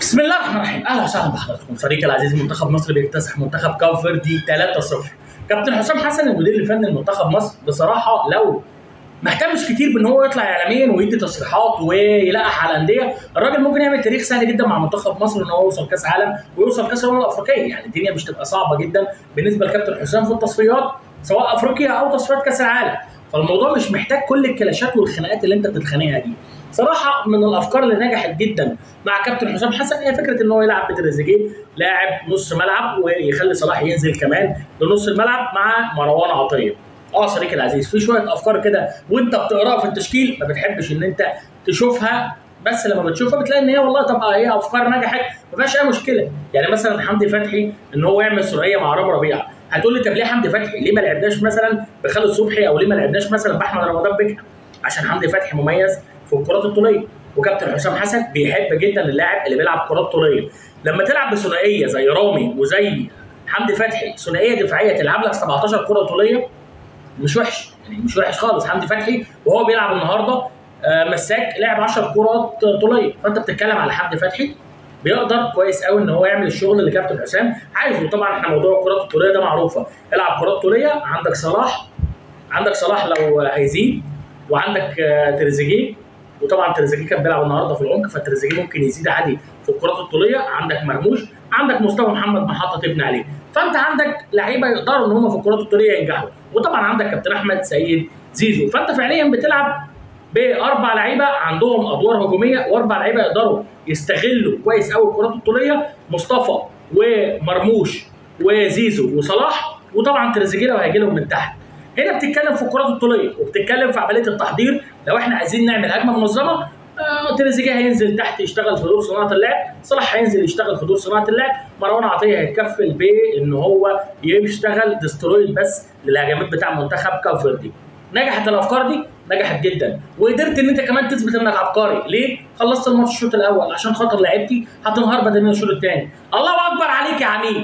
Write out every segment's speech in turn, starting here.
بسم الله الرحمن الرحيم اهلا وسهلا بحضراتكم فريق العزيز منتخب مصر بيكتسح منتخب كاب فيردي 3-0 كابتن حسام حسن المدير الفني لمنتخب مصر بصراحه لو ما اهتمش كتير بان هو يطلع اعلاميا ويدي تصريحات ويلقح على الانديه الراجل ممكن يعمل تاريخ سهل جدا مع منتخب مصر ان هو يوصل كاس عالم ويوصل كاس الامم الافريقيه يعني الدنيا مش تبقى صعبه جدا بالنسبه لكابتن حسام في التصفيات سواء افريقيا او تصفيات كاس العالم فالموضوع مش محتاج كل الكلاشات والخناقات اللي انت بتتخانقها دي صراحه من الافكار اللي نجحت جدا مع كابتن حسام حسن هي فكره ان هو يلعب بتريزيجيه لاعب نص ملعب ويخلي صلاح ينزل كمان لنص الملعب مع مروان عطيه اه صديقي العزيز في شويه افكار كده وانت بتقراها في التشكيل ما بتحبش ان انت تشوفها بس لما بتشوفها بتلاقي ان هي والله طب هي افكار نجحت ما فيهاش اي مشكله يعني مثلا حمدي فتحي ان هو يعمل ثنائيه مع رامي ربيعه هتقول لي طب ليه حمدي فتحي ليه ما لعبناش مثلا بخالد صبحي او ليه ما لعبناش مثلا باحمد رمضان بكر عشان حمدي فتحي مميز في الكرات الطوليه وكابتن حسام حسن بيحب جدا اللاعب اللي بيلعب كرات طوليه لما تلعب بثنائيه زي رامي وزي حمدي فتحي ثنائيه دفاعيه تلعب لك 17 كره طوليه مش وحش يعني مش وحش خالص حمدي فتحي وهو بيلعب النهارده آه، مساك لعب 10 كرات طوليه فانت بتتكلم على حمدي فتحي بيقدر كويس قوي ان هو يعمل الشغل اللي كابتن حسام عايزه طبعا احنا موضوع الكرات الطوليه ده معروفه العب كرات طوليه عندك صلاح عندك صلاح لو هيزيد وعندك آه، تريزيجيه وطبعا تريزيجيه كان بيلعب النهارده في العمق فتريزيجيه ممكن يزيد عادي في الكرات الطوليه عندك مرموش عندك مصطفى محمد محطه تبني عليه فانت عندك لعيبه يقدروا ان هم في الكرات الطوليه ينجحوا وطبعا عندك كابتن احمد سيد زيزو فانت فعليا بتلعب باربع لعيبه عندهم ادوار هجوميه واربع لعيبه يقدروا يستغلوا كويس قوي الكرات الطوليه مصطفى ومرموش وزيزو وصلاح وطبعا تريزيجيه لو هيجي لهم من تحت هنا بتتكلم في الكرات الطوليه وبتتكلم في عمليه التحضير لو احنا عايزين نعمل هجمه منظمه آه تريزيجيه هينزل تحت يشتغل في دور صناعه اللعب صلاح هينزل يشتغل في دور صناعه اللعب مروان عطيه هيتكفل بان هو يشتغل ديسترويد بس للهجمات بتاع منتخب كاب فيردي نجحت الافكار دي نجحت جدا وقدرت ان انت كمان تثبت انك عبقري ليه خلصت الماتش الشوط الاول عشان خاطر لعيبتي هتنهار بدنيا الشوط الثاني الله اكبر عليك يا عميد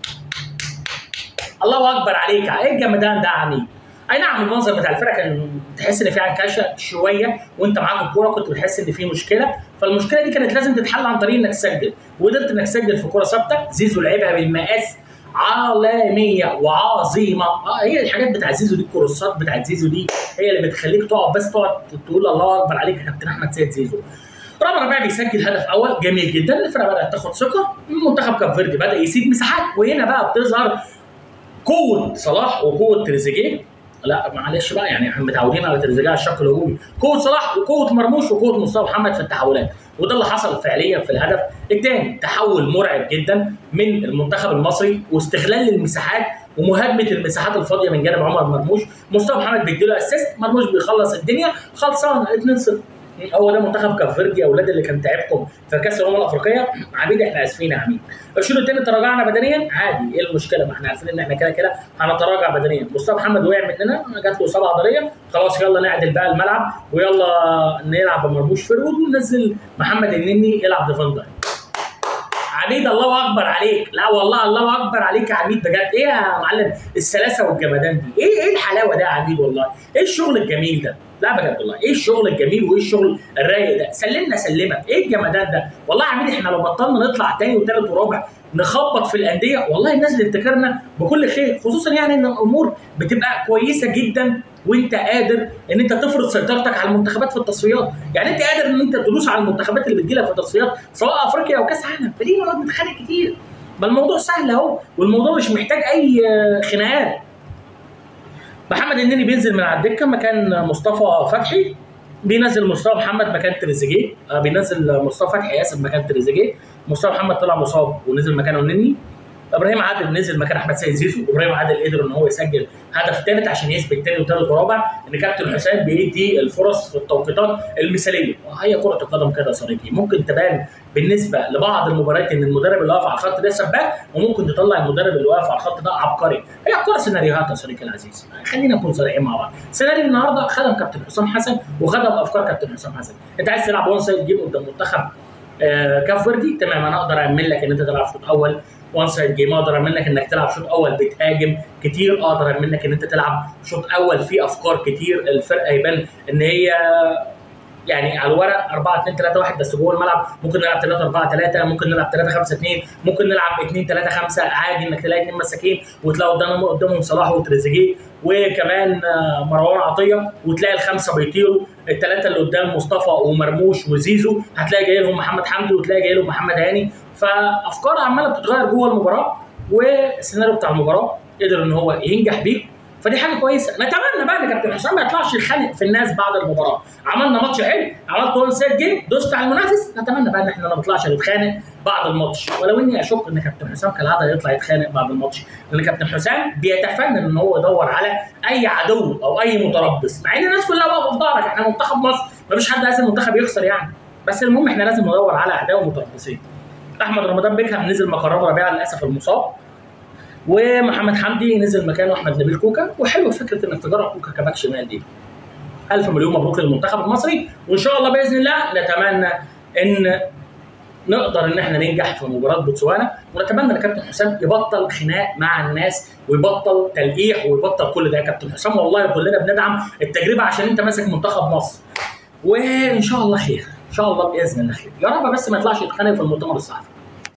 الله اكبر عليك ايه الجمدان ده يا عميد اي نعم المنظر بتاع الفرقه كان تحس ان في عنكشه شويه وانت معاك الكوره كنت بتحس ان في مشكله فالمشكله دي كانت لازم تتحل عن طريق انك تسجل وقدرت انك تسجل في كوره ثابته زيزو لعبها بالمقاس عالميه وعظيمه اه هي الحاجات بتاعت زيزو دي الكروسات بتاعت زيزو دي هي اللي بتخليك تقعد بس تقعد تقول الله اكبر عليك يا كابتن احمد سيد زيزو رامي ربيع بيسجل هدف اول جميل جدا الفرقه بدات تاخد ثقه منتخب كاب فيردي بدا يسيب مساحات وهنا بقى بتظهر قوه صلاح وقوه تريزيجيه لا معلش بقى يعني احنا متعودين على تريزيجيه على الشق الهجومي قوه صلاح وقوه مرموش وقوه مصطفى محمد في التحولات وده اللي حصل فعليا في الهدف الثاني تحول مرعب جدا من المنتخب المصري واستغلال المساحات ومهاجمه المساحات الفاضيه من جانب عمر مرموش مصطفى محمد بيديله اسيست مرموش بيخلص الدنيا خلصان 2-0 هو ده منتخب كاب فيردي يا اولاد اللي كان تعبكم في كاس الامم الافريقيه عميد احنا اسفين يا عميد الشوط الثاني تراجعنا بدنيا عادي ايه المشكله ما احنا عارفين ان احنا كده كده هنتراجع بدنيا مصطفى محمد وقع مننا جات له اصابه عضليه خلاص يلا نعدل بقى الملعب ويلا نلعب بمرموش فيرود وننزل محمد النني يلعب ديفندر عميد الله اكبر عليك لا والله الله اكبر عليك يا عميد بجد ايه يا معلم السلاسه والجمدان دي ايه ايه الحلاوه ده يا عميد والله ايه الشغل الجميل ده لا بجد والله ايه الشغل الجميل وايه الشغل الرايق ده سلمنا سلمك ايه الجمدان ده والله يا عميد احنا لو بطلنا نطلع تاني وتالت ورابع نخبط في الانديه والله الناس اللي تفتكرنا بكل خير خصوصا يعني ان الامور بتبقى كويسه جدا وانت قادر ان انت تفرض سيطرتك على المنتخبات في التصفيات يعني انت قادر ان انت تدوس على المنتخبات اللي بتجيلك في التصفيات سواء افريقيا او كاس عالم فليه نقعد نتخانق كتير ما الموضوع سهل اهو والموضوع مش محتاج اي خناقات محمد النني بينزل من على الدكه مكان مصطفى فتحي بينزل مصطفى محمد مكان تريزيجيه آه بينزل مصطفى فتحي اسف مكان تريزيجيه مصطفى محمد طلع مصاب ونزل مكانه النني ابراهيم عادل نزل مكان احمد سيد زيزو ابراهيم عادل قدر ان هو يسجل هدف ثالث عشان يثبت ثاني وثالث ورابع ان كابتن حسام بيدي الفرص في التوقيتات المثاليه وهي كره القدم كده يا صديقي ممكن تبان بالنسبه لبعض المباريات ان المدرب اللي واقف على الخط ده سباك وممكن تطلع المدرب اللي واقف على الخط ده عبقري هي الكره سيناريوهات يا صديقي العزيز خلينا نكون صريحين مع بعض سيناريو النهارده خدم كابتن حسام حسن وخدم افكار كابتن حسام حسن انت عايز تلعب وان سايد جيم قدام منتخب آه كاف فيردي تمام انا اقدر اعمل لك ان انت تلعب شوط اول وان سايد جيم اقدر اعمل لك انك تلعب شوط اول بتهاجم كتير اقدر اعمل لك ان انت تلعب شوط اول فيه افكار كتير الفرقه يبان ان هي يعني على الورق 4 2 3 1 بس جوه الملعب ممكن نلعب 3 4 3 ممكن نلعب 3 5 2 ممكن نلعب 2 3 5 عادي انك تلاقي اثنين مساكين وتلاقي قدامهم قدامهم صلاح وتريزيجيه وكمان آه، مروان عطيه وتلاقي الخمسه بيطيروا الثلاثه اللي قدام مصطفى ومرموش وزيزو هتلاقي جاي لهم محمد حمدي وتلاقي جاي لهم محمد هاني فافكار عماله بتتغير جوه المباراه والسيناريو بتاع المباراه قدر ان هو ينجح بيه فدي حاجه كويسه نتمنى بقى ان كابتن حسام ما يطلعش يخانق في الناس بعد المباراه عملنا ماتش حلو عملت وان سيت جيم دوست على المنافس نتمنى بقى ان احنا ما نطلعش نتخانق بعد الماتش ولو اني اشك ان كابتن حسام كالعاده يطلع يتخانق بعد الماتش لان كابتن حسام بيتفنن ان هو يدور على اي عدو او اي متربص مع ان الناس كلها واقفه في ظهرك احنا منتخب مصر ما فيش حد عايز المنتخب يخسر يعني بس المهم احنا لازم ندور على اعداء متربصين احمد رمضان بيكهام نزل مكرم ربيعه للاسف المصاب ومحمد حمدي نزل مكانه احمد نبيل كوكا وحلوه فكره انك تجرب كوكا كباك شمال دي الف مليون مبروك للمنتخب المصري وان شاء الله باذن الله نتمنى ان نقدر ان احنا ننجح في مباراه بوتسوانا ونتمنى ان كابتن حسام يبطل خناق مع الناس ويبطل تلقيح ويبطل كل ده يا كابتن حسام والله كلنا بندعم التجربه عشان انت ماسك منتخب مصر وان شاء الله خير ان شاء الله باذن الله خير يا رب بس ما يطلعش يتخانق في المؤتمر الصحفي